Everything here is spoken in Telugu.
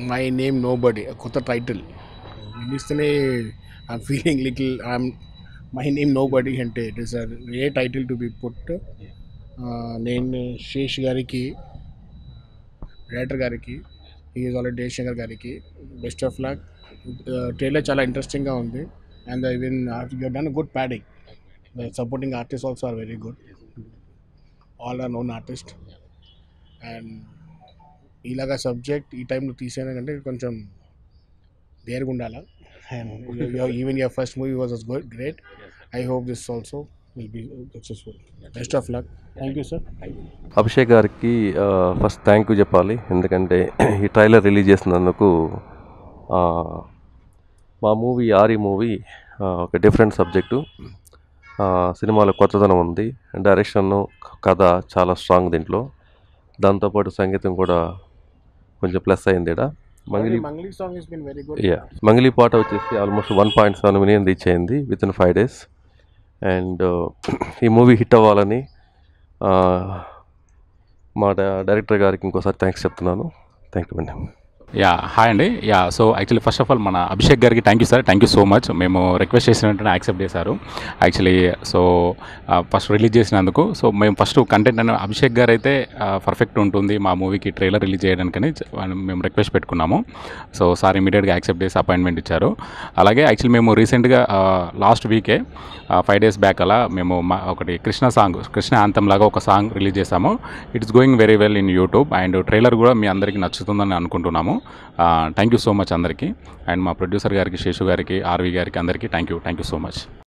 మై నేమ్ నో బడీ కొత్త టైటిల్ వినిస్తేనే I'm feeling little I'm my name nobody అంటే it is a title to be put నేను శేష్ గారికి డైరెక్టర్ గారికి ఈజ్ ఆల్రెడీ జయశంకర్ గారికి బెస్ట్ ఆఫ్ లక్ ట్రైలర్ చాలా ఇంట్రెస్టింగ్గా ఉంది and even you done good padding the supporting artist also are very good all are known artist and ఇలాగా సబ్జెక్ట్ ఈ టైంలో తీసేయాలంటే కొంచెం దేరుగా ఉండాలా and even your first movie was as good great I hope this also will be successful best of luck thank you sir Abhishek గారికి ఆ, ఫస్ట్ థ్యాంక్ యూ చెప్పాలి ఎందుకంటే ఈ ట్రైలర్ రిలీజ్ చేసినందుకు ఆ, మా మూవీ ఆరి మూవీ ఆ, ఒక డిఫరెంట్ సబ్జెక్టు ఆ, సినిమాలో కొత్తదనం ఉంది డైరెక్షన్ కథ చాలా స్ట్రాంగ్ దీంట్లో దాంతోపాటు సంగీతం కూడా కొంచెం ప్లస్ అయింది ఇక్కడ Mangli Mangli song is been very good yeah Mangli పాట వచ్చేసి almost one point seven million reach అయింది within five days and ఈ మూవీ హిట్ అవ్వాలని ఆ, మా డై- డైరెక్టర్ గారికి ఇంకోసారి థ్యాంక్స్ చెప్తున్నాను థ్యాంక్ యూ అండి యా హాయ్ అండి yeah so actually first of all మన అభిషేక్ గారికి thank you sir thank you so much మేము రిక్వెస్ట్ చేసిన వెంటనే యాక్సెప్ట్ చేశారు యాక్చువల్లీ సో ఫస్ట్ రిలీజ్ చేసినందుకు సో మేము ఫస్ట్ కంటెంట్ అనే అభిషేక్ గారు అయితే పర్ఫెక్ట్ ఉంటుంది మా మూవీకి ట్రైలర్ రిలీజ్ చేయడానికని చ- మేము రిక్వెస్ట్ పెట్టుకున్నాము సో సార్ ఇమీడియట్గా యాక్సెప్ట్ చేసి అపాయింట్మెంట్ ఇచ్చారు అలాగే యాక్చువల్లీ మేము రీసెంట్గా లాస్ట్ వీకే ఫైవ్ డేస్ బ్యాక్ అలా మేము మా ఒకటి కృష్ణ సాంగ్ కృష్ణ ఆంతం లాగా ఒక సాంగ్ రిలీజ్ చేసాము it's going very well in YouTube and trailer కూడా మీ అందరికీ నచ్చుతుందని అనుకుంటున్నాము థ్యాంక్ యూ సో మచ్ అందరికీ అండ్ మా ప్రొడ్యూసర్ గారికి శేషు గారికి ఆర్వి గారికి అందరికీ thank you thank you so much